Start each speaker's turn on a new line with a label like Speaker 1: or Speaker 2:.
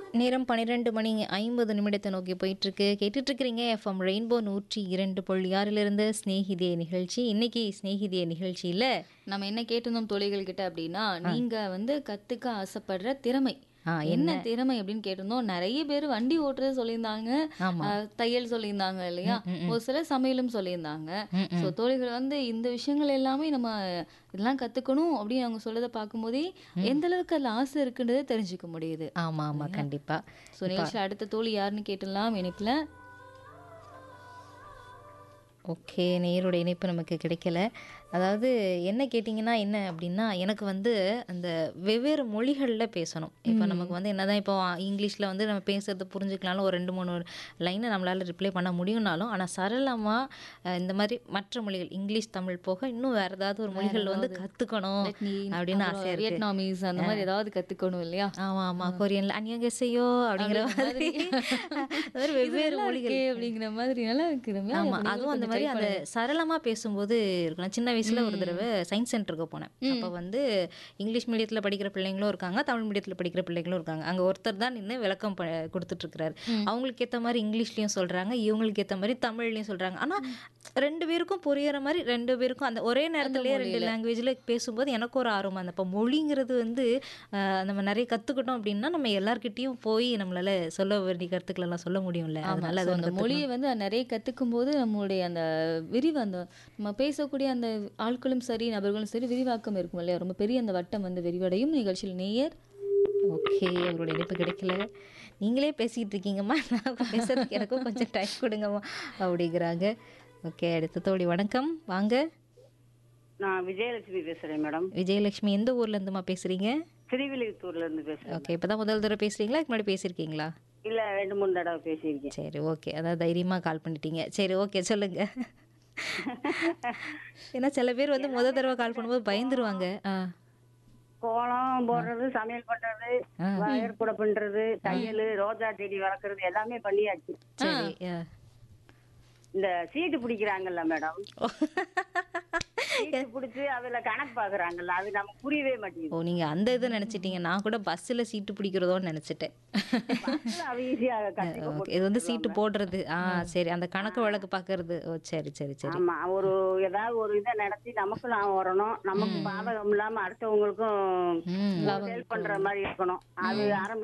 Speaker 1: நேரம் பன்னிரெண்டு மணி ஐம்பது நிமிடத்தை நோக்கி போயிட்டு இருக்கு கேட்டுட்டு இருக்கிறீங்க எஃப்எம் ரெயின்போ நூற்றி இரண்டு புள்ளி ஆறிலிருந்து ஸ்நேகிதிய நிகழ்ச்சி இன்னைக்கு ஸ்நேகிதிய நிகழ்ச்சியில
Speaker 2: நம்ம என்ன கேட்டிருந்தோம் தோழிகள் கிட்ட அப்படின்னா நீங்க வந்து கத்துக்க ஆசைப்படுற திறமை
Speaker 1: ஆ,
Speaker 2: என்ன திறமை அப்படின்னு கேட்டிருந்தோம் நிறைய பேர் வண்டி ஓட்டுறது சொல்லியிருந்தாங்க
Speaker 1: ஆமா
Speaker 2: அஹ், தையல் சொல்லியிருந்தாங்க இல்லையா ஒரு சில சமையலும் சொல்லியிருந்தாங்க
Speaker 1: ம், ம்.
Speaker 2: ஸோ தோழிகள் வந்து இந்த விஷயங்கள் எல்லாமே நம்ம இதெல்லாம் கத்துக்கணும் அப்படின்னு அவங்க சொல்றதை பார்க்கும்போதே எந்த அளவுக்கு அதுல ஆசை இருக்குன்றதை தெரிஞ்சுக்க முடியுது
Speaker 1: ஆமா ஆமா கண்டிப்பா
Speaker 2: ஸோ நிகழ்ச்சியில் அடுத்த தோழி யாருன்னு கேட்டுடலாம் இணைப்புல
Speaker 1: ஓகே நேரோட இணைப்பு நமக்கு கிடைக்கல அதாவது என்ன கேட்டிங்கன்னா என்ன அப்படின்னா எனக்கு வந்து அந்த வெவ்வேறு மொழிகளில் பேசணும் இப்போ நமக்கு வந்து என்னதான் இப்போ இங்கிலீஷில் வந்து நம்ம பேசுறது புரிஞ்சுக்கலாம்னு ஒரு ரெண்டு மூணு லைனை நம்மளால் ரிப்ளை பண்ண முடியும்னாலும் ஆனால் சரளமாக இந்த மாதிரி மற்ற மொழிகள் இங்கிலீஷ் தமிழ் போக இன்னும் வேறு ஏதாவது ஒரு மொழிகள் வந்து கற்றுக்கணும் அப்படின்னு ஆசையாக இருக்கு
Speaker 2: வியட்நாமீஸ் அந்த மாதிரி ஏதாவது கத்துக்கணும் இல்லையா
Speaker 1: ஆமா ஆமா கொரியன்ல அந்நியங்க செய்யோ அப்படிங்கிற மாதிரி அந்த மாதிரி வெவ்வேறு
Speaker 2: நல்லா
Speaker 1: மொழிகள்
Speaker 2: இருக்கே அப்படிங்கிற மாதிரி நல்லா இருக்கு ரம்யா.
Speaker 1: ஆமா
Speaker 2: அப்ப நீங்களும்
Speaker 1: அதுவும் அந்த
Speaker 2: கொஞ்சம்
Speaker 1: மாதிரி
Speaker 2: try
Speaker 1: அந்த
Speaker 2: பண்ணுங்க.
Speaker 1: சரளமா பேசும்போது இருக்கணும் சின்ன வயசுல ஒரு தடவை சயின்ஸ் சென்டருக்கு போனேன் அப்போ வந்து இங்கிலீஷ் மீடியத்துல படிக்கிற பிள்ளைங்களும் இருக்காங்க தமிழ் மீடியத்துல படிக்கிற பிள்ளைங்களும் இருக்காங்க அங்க ஒருத்தர் தான் நின்று விளக்கம் ப- கொடுத்துட்டு இருக்கிறாரு அவங்களுக்கு ஏத்த மாதிரி இங்கிலீஷ்லயும் சொல்றாங்க இவங்களுக்கு ஏத்த மாதிரி தமிழ்லயும் சொல்றாங்க ஆனா ரெண்டு பேருக்கும் புரியற மாதிரி ரெண்டு பேருக்கும் அந்த ஒரே நேரத்திலேயே ரெண்டு லாங்குவேஜ்ல பேசும்போது எனக்கு ஒரு ஆர்வம் அந்த இப்போ மொழிங்கிறது வந்து ஆஹ், நம்ம நிறைய கத்துக்கிட்டோம் அப்படின்னா நம்ம எல்லார்கிட்டயும் போய் நம்மளால சொல்ல வேண்டிய கருத்துக்கள் எல்லாம் சொல்ல முடியும்ல
Speaker 2: ஆமா
Speaker 1: அதனால
Speaker 2: so
Speaker 1: அது
Speaker 2: அந்த மொழியை வந்து நிறைய கத்துக்கும் போது நம்மளுடைய அந்த விரிவு அந்த நம்ம பேசக்கூடிய அந்த ஆட்களும் சரி நபர்களும் சரி விரிவாக்கம் இருக்கும் இல்லையா ரொம்ப பெரிய அந்த வட்டம் வந்து விரிவடையும் நிகழ்ச்சியில் நேயர்
Speaker 1: ஓகே அவரோட இணைப்பு கிடைக்கல நீங்களே பேசிக்கிட்டு இருக்கீங்கம்மா நான் பேசுறதுக்கு எனக்கும் கொஞ்சம் டைம் கொடுங்கம்மா அப்படிங்கிறாங்க ஓகே அடுத்த தோழி வணக்கம் வாங்க
Speaker 3: நான் விஜயலட்சுமி பேசுறேன் மேடம்
Speaker 1: விஜயலட்சுமி எந்த ஊர்ல இருந்துமா பேசுறீங்க
Speaker 3: திருவிழித்தூர்ல இருந்து பேசுறேன்
Speaker 1: ஓகே இப்பதான் முதல் தடவை பேசுறீங்களா இதுக்கு முன்னாடி பேசியிருக்கீங்களா
Speaker 3: இல்ல ரெண்டு மூணு தடவை பேசியிருக்கேன்
Speaker 1: சரி ஓகே அதாவது தைரியமா கால் பண்ணிட்டீங்க சரி ஓகே சொல்லுங்க ஏன்னா சில பேர் வந்து முதல் தடவை கால் பண்ணும்போது பயந்துருவாங்க ஆ
Speaker 3: கோலம் போடுறது சமையல் பண்றது வயர் கூட பண்றது தையல் ரோஜா செடி வளர்க்கறது எல்லாமே பண்ணியாச்சு
Speaker 1: சரி ஆ.
Speaker 3: இந்த சீட்டு பிடிக்கிறாங்கல்ல மேடம் சீட்டு பிடிச்சு அதுல கணக்கு பாக்குறாங்கல்ல அது நமக்கு புரியவே மாட்டேங்குது
Speaker 1: ஓ நீங்க அந்த இதை நினைச்சிட்டீங்க நான் கூட பஸ்ஸில் சீட்டு பிடிக்கிறதோன்னு நினைச்சிட்டேன்
Speaker 3: பஸ்ல அவ ஈஸியா கத்துக்க
Speaker 1: ஓகே இது வந்து சீட்டு போடுறது ஆ சரி அந்த கணக்கு வழக்கு பார்க்கறது ஓ சரி சரி சரி
Speaker 3: ஆமா ஒரு ஏதாவது ஒரு இதை நடத்தி நமக்கும் லாபம் வரணும் நமக்கு பாதகம் இல்லாம அடுத்தவங்களுக்கும்
Speaker 1: ம்
Speaker 3: ஹெல்ப் பண்ற மாதிரி இருக்கணும் அது ஆரம்பி